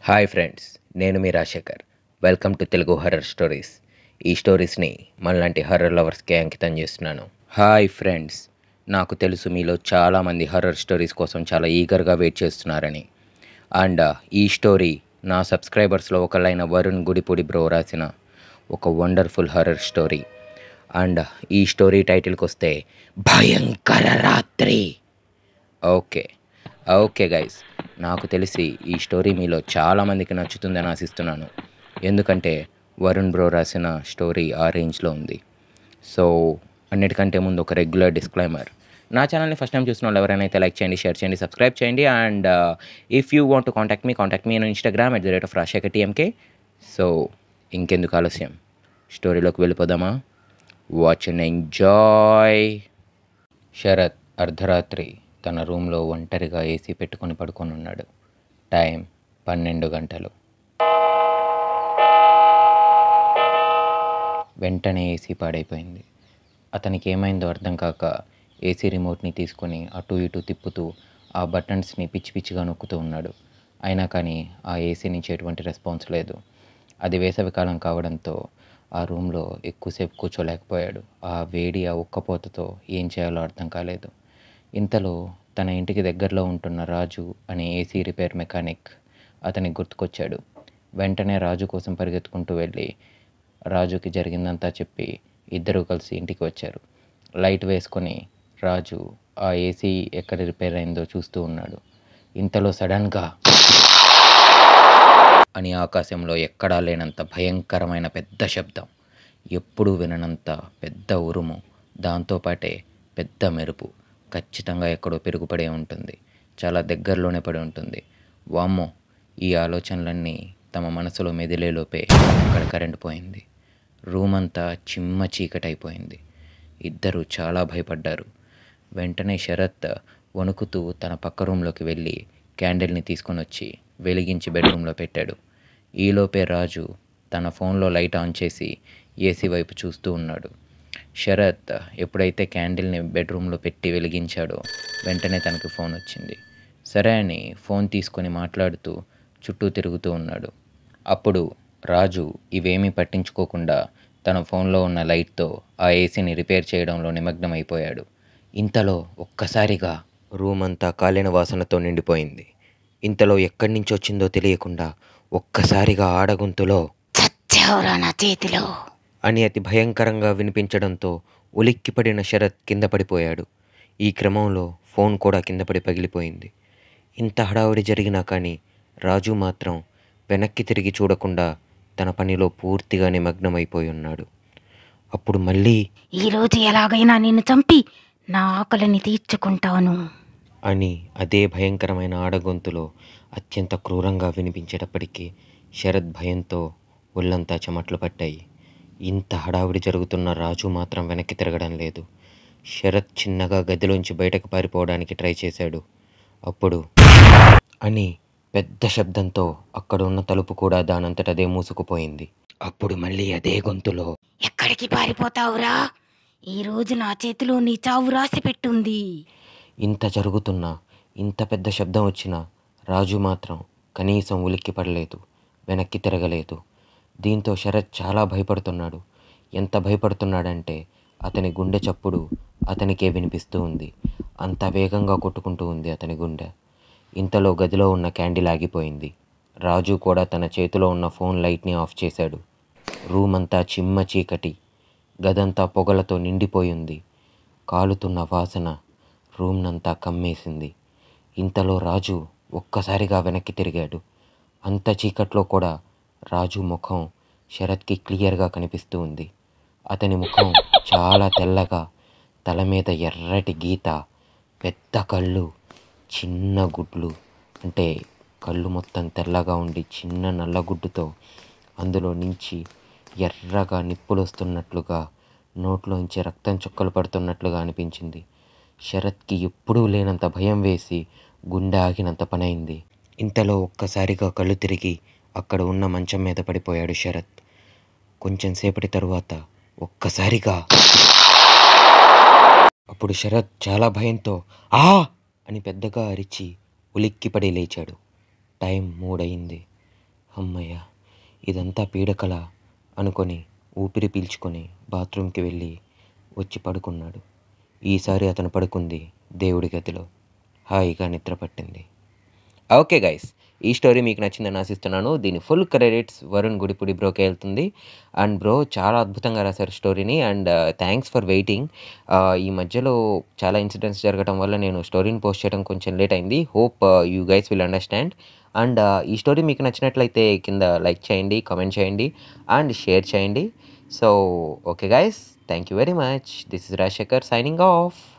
hi friends నేను మీ Rajasekhar welcome to Telugu horror stories ఈ స్టోరీస్ని మనలాంటి హర్రర్ లవర్స్కే అంకితం చేస్తున్నాను హాయ్ ఫ్రెండ్స్ నాకు తెలుసు మీలో చాలామంది హర్రర్ స్టోరీస్ కోసం చాలా ఈగర్గా వెయిట్ చేస్తున్నారని అండ్ ఈ స్టోరీ నా సబ్స్క్రైబర్స్లో ఒకళ్ళైన వరుణ్ గుడిపూడి బ్రో రాసిన ఒక వండర్ఫుల్ హర్రర్ స్టోరీ అండ్ ఈ స్టోరీ టైటిల్కి వస్తే భయంకర రాత్రి ఓకే ఓకే గైస్ నాకు తెలిసి ఈ స్టోరీ మీలో చాలామందికి నచ్చుతుందని ఆశిస్తున్నాను ఎందుకంటే వరుణ్ బ్రో రాసిన స్టోరీ ఆ రేంజ్లో ఉంది సో అన్నిటికంటే ముందు ఒక రెగ్యులర్ డిస్క్లైమర్ నా ఛానల్ని ఫస్ట్ టైం చూసిన వాళ్ళు ఎవరైనా అయితే లైక్ చేయండి షేర్ చేయండి సబ్స్క్రైబ్ చేయండి and if you want to contact me contact me on Instagram at the rate of Rajasekhar TMK so ఇంకెందుకు ఆలస్యం స్టోరీలోకి వెళ్ళిపోదామా వాచ్ అండ్ ఎంజాయ్ శరత్ అర్ధరాత్రి తన రూమ్లో ఒంటరిగా ఏసీ పెట్టుకొని పడుకొని ఉన్నాడు టైం పన్నెండు గంటలు వెంటనే ఏసీ పాడైపోయింది అతనికి ఏమైందో అర్థం కాక ఏసీ రిమోట్ని తీసుకొని అటు ఇటు తిప్పుతూ ఆ బటన్స్ని పిచ్చి పిచ్చిగా నొక్కుతూ ఉన్నాడు అయినా కానీ ఆ ఏసీ నుంచి ఎటువంటి రెస్పాన్స్ లేదు అది వేసవికాలం కావడంతో ఆ రూమ్లో ఎక్కువసేపు కూర్చోలేకపోయాడు ఆ వేడి ఆ ఉక్కపోతతో ఏం చేయాలో అర్థం కాలేదు ఇంతలో తన ఇంటికి దగ్గరలో ఉంటున్న రాజు అనే ఏసీ రిపేర్ మెకానిక్ అతనికి గుర్తుకొచ్చాడు వెంటనే రాజు కోసం పరిగెత్తుకుంటూ వెళ్ళి రాజుకి జరిగిందంతా చెప్పి ఇద్దరూ కలిసి ఇంటికి వచ్చారు లైట్ వేసుకొని రాజు ఆ ఏసీ ఎక్కడ రిపేర్ అయిందో చూస్తూ ఉన్నాడు ఇంతలో సడన్గా అని ఆకాశంలో ఎక్కడా లేనంత భయంకరమైన పెద్ద శబ్దం ఎప్పుడూ విననంత పెద్ద ఉరుము దాంతోపాటే పెద్ద మెరుపు ఖచ్చితంగా ఎక్కడో పెరుగుపడే ఉంటుంది చాలా దగ్గరలోనే పడి ఉంటుంది వామ్మో ఈ ఆలోచనలన్నీ తమ మనసులో మెదిలేలోపే అక్కడ కరెంట్ పోయింది రూమ్ అంతా చిమ్మ చీకటైపోయింది ఇద్దరు చాలా భయపడ్డారు వెంటనే శరత్ వణుకుతూ తన పక్క రూమ్లోకి వెళ్ళి క్యాండిల్ని తీసుకొని వచ్చి వెలిగించి బెడ్రూమ్లో పెట్టాడు ఈలోపే రాజు తన ఫోన్లో లైట్ ఆన్ చేసి ఏసీ వైపు చూస్తూ ఉన్నాడు శరత్ ఎప్పుడైతే క్యాండిల్ని బెడ్రూమ్లో పెట్టి వెలిగించాడో వెంటనే తనకు ఫోన్ వచ్చింది సరే అని ఫోన్ తీసుకొని మాట్లాడుతూ చుట్టూ తిరుగుతూ ఉన్నాడు అప్పుడు రాజు ఇవేమీ పట్టించుకోకుండా తన ఫోన్లో ఉన్న లైట్తో ఆ ఏసీని రిపేర్ చేయడంలో నిమగ్నమైపోయాడు ఇంతలో ఒక్కసారిగా రూమ్ అంతా కాలిన వాసనతో నిండిపోయింది ఇంతలో ఎక్కడి నుంచి వచ్చిందో తెలియకుండా ఒక్కసారిగా ఆడగొంతులో చచ్చావురా నా చేతిలో అని అతి భయంకరంగా వినిపించడంతో ఉలిక్కిపడిన శరత్ కింద పడిపోయాడు ఈ క్రమంలో ఫోన్ కూడా కింద పడి పగిలిపోయింది ఇంత హడావుడి జరిగినా కానీ రాజు మాత్రం వెనక్కి తిరిగి చూడకుండా తన పనిలో పూర్తిగా నిమగ్నమైపోయి ఉన్నాడు అప్పుడు మళ్ళీ ఈరోజు ఎలాగైనా నిన్ను చంపి నా ఆకలిని తీర్చుకుంటాను అని అదే భయంకరమైన ఆడగొంతులో అత్యంత క్రూరంగా వినిపించేటప్పటికీ శరత్ భయంతో ఒళ్ళంతా చెమట్లు పట్టాయి ఇంత హడావిడి జరుగుతున్న రాజు మాత్రం వెనక్కి తిరగడం లేదు శరత్ చిన్నగా గదిలోంచి బయటకు పారిపోవడానికి ట్రై చేశాడు అప్పుడు అని పెద్ద శబ్దంతో అక్కడ ఉన్న తలుపు కూడా దానంతట అదే మూసుకుపోయింది అప్పుడు మళ్ళీ అదే గొంతులో ఎక్కడికి పారిపోతావురా ఈ రోజు నా చేతిలో నీ చావు రాసి పెట్టుంది ఇంత జరుగుతున్నా ఇంత పెద్ద శబ్దం వచ్చినా రాజు మాత్రం కనీసం ఉలిక్కి పడలేదు వెనక్కి తిరగలేదు దీంతో శరత్ చాలా భయపడుతున్నాడు ఎంత భయపడుతున్నాడంటే అతని గుండె చప్పుడు అతనికే వినిపిస్తూ ఉంది అంత వేగంగా కొట్టుకుంటూ ఉంది అతని గుండె ఇంతలో గదిలో ఉన్న క్యాండిల్ ఆగిపోయింది రాజు కూడా తన చేతిలో ఉన్న ఫోన్ లైట్ని ఆఫ్ చేశాడు రూమ్ అంతా చిమ్మ చీకటి గదంతా పొగలతో నిండిపోయింది కాలుతున్న వాసన రూమ్నంతా కమ్మేసింది ఇంతలో రాజు ఒక్కసారిగా వెనక్కి తిరిగాడు అంత చీకట్లో కూడా రాజు ముఖం శరత్కి క్లియర్గా కనిపిస్తూ ఉంది అతని ముఖం చాలా తెల్లగా తల మీద ఎర్రటి గీత పెద్ద కళ్ళు చిన్న గుడ్లు అంటే కళ్ళు మొత్తం తెల్లగా ఉండి చిన్న నల్లగుడ్డుతో అందులో నుంచి ఎర్రగా నిప్పులు వస్తున్నట్లుగా నోట్లోంచి రక్తం చుక్కలు పడుతున్నట్లుగా అనిపించింది శరత్కి ఎప్పుడూ లేనంత భయం వేసి గుండె ఆగినంత పనైంది ఇంతలో ఒక్కసారిగా కళ్ళు తిరిగి అక్కడ ఉన్న మంచం మీద పడిపోయాడు శరత్ కొంచెం సేపటి తరువాత ఒక్కసారిగా అప్పుడు శరత్ చాలా భయంతో ఆ అని పెద్దగా అరిచి ఉలిక్కిపడి లేచాడు టైం మూడయింది అమ్మయ్య ఇదంతా పీడకల అనుకొని ఊపిరి పీల్చుకొని బాత్రూంకి వెళ్ళి వచ్చి పడుకున్నాడు ఈసారి అతను పడుకుంది దేవుడి గదిలో హాయిగా నిద్ర పట్టింది ఓకే గైస్ ఈ స్టోరీ మీకు నచ్చిందని ఆశిస్తున్నాను దీని ఫుల్ క్రెడిట్స్ వరుణ్ గుడిపుడి బ్రోకే వెళ్తుంది అండ్ బ్రో చాలా అద్భుతంగా రాశారు స్టోరీని అండ్ థ్యాంక్స్ ఫర్ వెయిటింగ్ ఈ మధ్యలో చాలా ఇన్సిడెంట్స్ జరగడం వల్ల నేను స్టోరీని పోస్ట్ చేయడం కొంచెం లేట్ అయింది hope you guys will understand and ఈ స్టోరీ మీకు నచ్చినట్లయితే కింద లైక్ చేయండి కామెంట్ చేయండి అండ్ షేర్ చేయండి so okay guys thank you very much this is Rajasekhar signing of